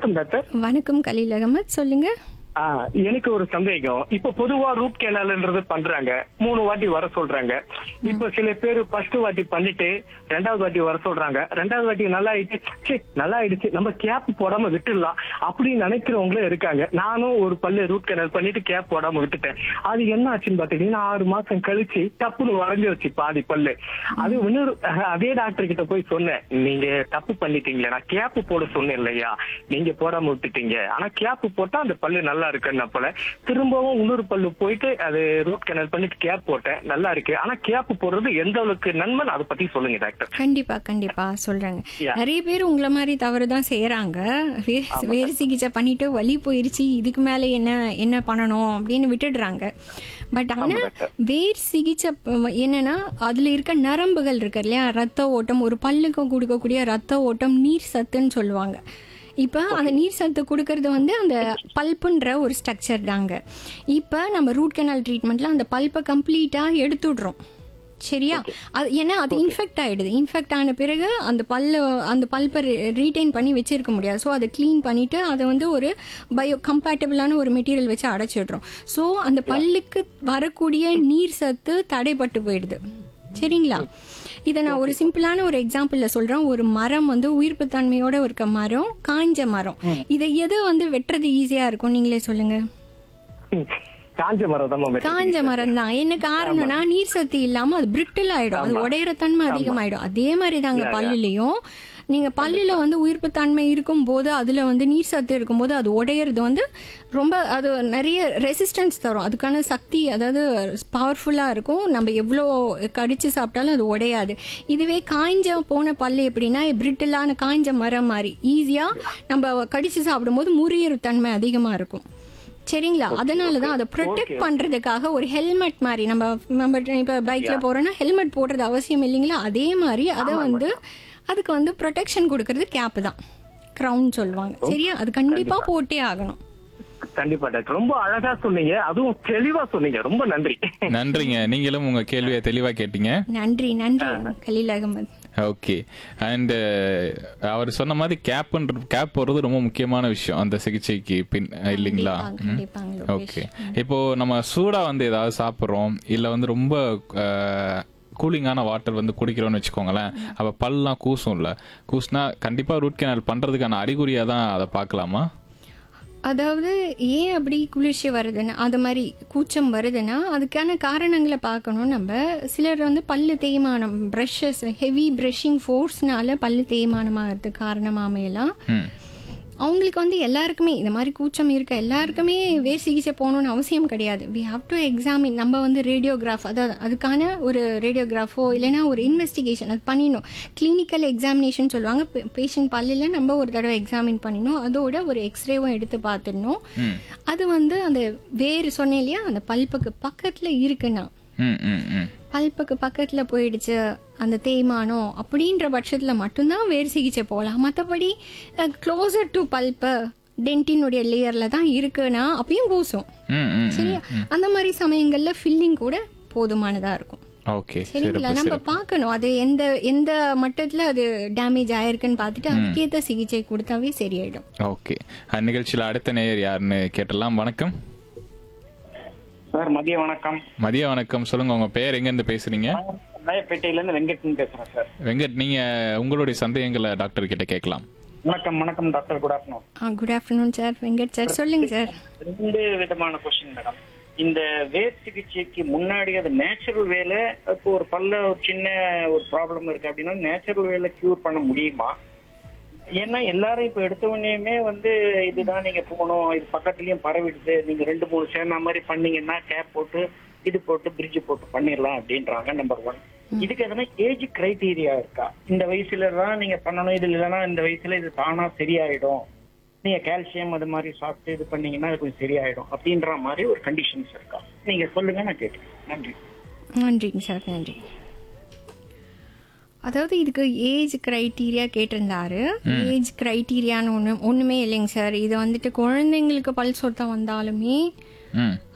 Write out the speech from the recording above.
வணக்கம் டாக்டர் வணக்கம் கலீல் அகமத் சொல்லுங்க ஆ, எனக்கு ஒரு சந்தேகம் இப்ப பொதுவா ரூட் கேனால்ன்றது பண்றாங்க மூணு வாட்டி வர சொல்றாங்க இப்ப சில பேர் ஃபர்ஸ்ட் வாட்டி பண்ணிட்டு ரெண்டாவது வாட்டி வர சொல்றாங்க ரெண்டாவது வாட்டி நல்லா ஆயிடுச்சு சே நல்லா ஆயிடுச்சு நம்ம கேப் போடாம விட்டுடலாம் அப்படின்னு நினைக்கிறவங்களும் இருக்காங்க நானும் ஒரு பல்லு ரூட் கேனல் பண்ணிட்டு கேப் போடாம விட்டுட்டேன் அது என்ன ஆச்சுன்னு பாத்தீங்கன்னா ஆறு மாசம் கழிச்சு டப்புன்னு வளைஞ்சிருச்சு பாதி பல்லு அது இன்னொரு அதே டாக்டர் கிட்ட போய் சொன்னேன் நீங்க தப்பு பண்ணிட்டீங்களே நான் கேப் போட சொன்னேன் இல்லையா நீங்க போடாம விட்டுட்டீங்க ஆனா கேப் போட்டா அந்த பல்லு நல்லா இருக்குன்னா போல திரும்பவும் இன்னொரு பல்லு போயிட்டு அது ரூட் கேனல் பண்ணிட்டு கேப் போட்டேன் நல்லா இருக்கு ஆனா கேப் போடுறது எந்த அளவுக்கு நன்மை அதை பத்தி சொல்லுங்க டாக்டர் கண்டிப்பா கண்டிப்பா சொல்றாங்க Yeah. நிறைய பேர் உங்களை மாதிரி தவறு தான் செய்யறாங்க வே- வேறு சிகிச்சை பண்ணிட்டு வலி போயிருச்சு இதுக்கு மேல என்ன என்ன பண்ணணும் அப்படின்னு விட்டுடுறாங்க பட் ஆனா வேர் சிகிச்சை ப- என்னன்னா அதுல இருக்க நரம்புகள் இருக்கு இல்லையா ரத்த ஓட்டம் ஒரு பல்லுக்கு கொடுக்கக்கூடிய ரத்த ஓட்டம் நீர் சத்துன்னு சொல்லுவாங்க இப்போ அந்த நீர் சத்து கொடுக்கறது வந்து அந்த பல்ப்புன்ற ஒரு ஸ்ட்ரக்சர் தாங்க இப்போ நம்ம ரூட் கெனால் ட்ரீட்மெண்ட்ல அந்த பல்ப்பை கம்ப்ளீட்டாக எடுத்துடுறோம் சரியா அது ஏன்னா அது இன்ஃபெக்ட் ஆயிடுது இன்ஃபெக்ட் ஆன பிறகு அந்த பல்ல அந்த பல்பை ரீட்டைன் பண்ணி வச்சிருக்க முடியாது ஸோ அதை க்ளீன் பண்ணிட்டு அதை வந்து ஒரு பயோ கம்பேட்டபிளான ஒரு மெட்டீரியல் வச்சு அடைச்சிடுறோம் ஸோ அந்த பல்லுக்கு வரக்கூடிய நீர் சத்து தடைப்பட்டு போயிடுது சரிங்களா இதை நான் ஒரு சிம்பிளான ஒரு எக்ஸாம்பிள்ல சொல்றேன் ஒரு மரம் வந்து உயிர்ப்பு தன்மையோட இருக்க மரம் காஞ்ச மரம் இதை எது வந்து வெட்டுறது ஈஸியா இருக்கும் நீங்களே சொல்லுங்க காஞ்ச மரம் தான் மேம் காஞ்ச மரம் தான் என்ன காரணம்னா நீர் சத்து இல்லாம அது பிரிட்டில் ஆயிடும் அது உடையிற தன்மை அதிகமாயிடும் அதே மாதிரி தாங்க பல்லுலயும் நீங்க பல்லுல வந்து உயிர்ப்பு தன்மை இருக்கும் போது அதுல வந்து நீர் சத்து இருக்கும்போது அது உடையிறது வந்து ரொம்ப அது நிறைய ரெசிஸ்டன்ஸ் தரும் அதுக்கான சக்தி அதாவது பவர்ஃபுல்லா இருக்கும் நம்ம எவ்வளோ கடிச்சு சாப்பிட்டாலும் அது உடையாது இதுவே காய்ஞ்ச போன பல்லு எப்படின்னா பிரிட்டிலான காய்ஞ்ச மரம் மாதிரி ஈஸியா நம்ம கடிச்சு சாப்பிடும்போது முறியற தன்மை அதிகமா இருக்கும் சரிங்களா அதனால தான் அதை ப்ரொடெக்ட் பண்றதுக்காக ஒரு ஹெல்மெட் மாதிரி நம்ம நம்ம இப்ப பைக்ல போறோம்னா ஹெல்மெட் போடுறது அவசியம் இல்லைங்களா அதே மாதிரி அதை வந்து அதுக்கு வந்து ப்ரொடெக்ஷன் கொடுக்கறது கேப் தான் க்ரௌன் சொல்லுவாங்க சரியா அது கண்டிப்பா போட்டே ஆகணும் கண்டிப்பா டாக்டர் ரொம்ப அழகா சொன்னீங்க அதுவும் தெளிவா சொன்னீங்க ரொம்ப நன்றி நன்றிங்க நீங்களும் உங்க கேள்வியை தெளிவா கேட்டீங்க நன்றி நன்றி கலீல் அகமது ஓகே அண்ட் அவர் சொன்ன மாதிரி கேப்ன்ற கேப் போடுறது ரொம்ப முக்கியமான விஷயம் அந்த சிகிச்சைக்கு பின் இல்லைங்களா கண்டிப்பாங்க, கண்டிப்பாங்க, லோகேஷ். ஓகே இப்போ நம்ம சூடா வந்து ஏதாவது சாப்பிட்றோம் இல்ல வந்து ரொம்ப கூலிங்கான வாட்டர் வந்து குடிக்கிறோம்னு வச்சுக்கோங்களேன் அப்ப பல்லாம் கூசும்ல கூசுனா கண்டிப்பா ரூட் கேனல் பண்றதுக்கான அறிகுறியா தான் அதை பார்க்கலாமா அதாவது ஏன் அப்படி குளிர்ச்சி வருதுன்னா அது மாதிரி கூச்சம் வருதுன்னா அதுக்கான காரணங்களை பார்க்கணும் நம்ம சிலர் வந்து பல்லு தேய்மானம் ப்ரஷஸ் ஹெவி ப்ரஷிங் ஃபோர்ஸ்னால பல்லு தேய்மானமாகிறதுக்கு காரணமாக அமையலாம் ம் அவங்களுக்கு வந்து எல்லாருக்குமே இந்த மாதிரி கூச்சம் இருக்க எல்லாருக்குமே வேர் சிகிச்சை போகணும்னு அவசியம் கிடையாது வி ஹாவ் டு எக்ஸாமின் நம்ம வந்து ரேடியோகிராஃப் அதாவது அதுக்கான ஒரு ரேடியோகிராஃபோ இல்லைன்னா ஒரு இன்வெஸ்டிகேஷன் அது பண்ணிடணும் கிளினிக்கல் எக்ஸாமினேஷன் சொல்லுவாங்க பேஷண்ட் பல்லில் நம்ம ஒரு தடவை எக்ஸாமின் பண்ணிடணும் அதோட ஒரு எக்ஸ்ரேவும் எடுத்து பார்த்துடணும் ம் அது வந்து அந்த வேறு சொன்னேன் இல்லையா அந்த பல்புக்கு பக்கத்தில் இருக்குன்னா ம் ம் ம் பல்புக்கு பக்கத்தில் போயிடுச்சு அந்த தேய்மானம் அப்படின்ற பட்சத்தில் மட்டும்தான் வேறு சிகிச்சை போகலாம் மற்றபடி க்ளோசர் டு பல்பு டென்டினுடைய லேயரில் தான் இருக்குன்னா அப்பயும் கூசும் ம் ம் சரியா அந்த மாதிரி சமயங்களில் ஃபில்லிங் கூட போதுமானதாக இருக்கும் ஓகே சரிங்களா சிறப்பு நம்ம பார்க்கணும் அது எந்த எந்த மட்டத்தில் அது டேமேஜ் ஆயிருக்குன்னு பார்த்துட்டு அதுக்கேற்ற சிகிச்சை கொடுத்தாவே சரியாயிடும் ஓகே நிகழ்ச்சியில் அடுத்த நேயர் யாருன்னு கேட்டலாம் வணக்கம் சார் மதிய வணக்கம் மதிய வணக்கம் சொல்லுங்க உங்க பேர் எங்க இருந்து பேசுறீங்க ராயப்பேட்டையில இருந்து வெங்கட்னு பேசுறேன் சார் வெங்கட் நீங்க உங்களுடைய சந்தேகங்களை டாக்டர் கிட்ட கேட்கலாம் வணக்கம் வணக்கம் doctor good afternoon good afternoon sir Venkat sir சொல்லுங்க சார் ரெண்டு விதமான கொஸ்டின் மேடம் இந்த வேர் சிகிச்சைக்கு முன்னாடி அது நேச்சுரல் வேல இப்போ ஒரு பல்ல ஒரு சின்ன ஒரு ப்ராப்ளம் இருக்கு அப்படின்னா நேச்சுரல் வேல கியூர் பண்ண முடியுமா ஏன்னா எல்லாரும் இப்ப எடுத்த உடனேயுமே வந்து இதுதான் நீங்க போகணும் இது பக்கத்துலயும் பரவிடுது நீங்க ரெண்டு மூணு சேர்ந்த மாதிரி பண்ணீங்கன்னா கேப் போட்டு இது போட்டு பிரிட்ஜ் போட்டு பண்ணிடலாம் அப்படின்றாங்க நம்பர் ஒன் இதுக்கு எதனா ஏஜ் கிரைட்டீரியா இருக்கா இந்த வயசுல தான் நீங்க பண்ணணும் இது இல்லைன்னா இந்த வயசுல இது தானா சரியாயிடும் நீங்க கால்சியம் அது மாதிரி சாப்பிட்டு இது பண்ணீங்கன்னா அது கொஞ்சம் சரியாயிடும் அப்படின்ற மாதிரி ஒரு கண்டிஷன்ஸ் இருக்கா நீங்க சொல்லுங்க நான் கேட்கிறேன் நன்றி நன்றிங்க சார் நன்றி அதாவது இதுக்கு ஏஜ் கிரைட்டீரியா கேட்டிருந்தாரு ஏஜ் கிரைட்டீரியான்னு ஒன்று ஒன்றுமே இல்லைங்க சார் இது வந்துட்டு குழந்தைங்களுக்கு பல் சொத்தம் வந்தாலுமே ம்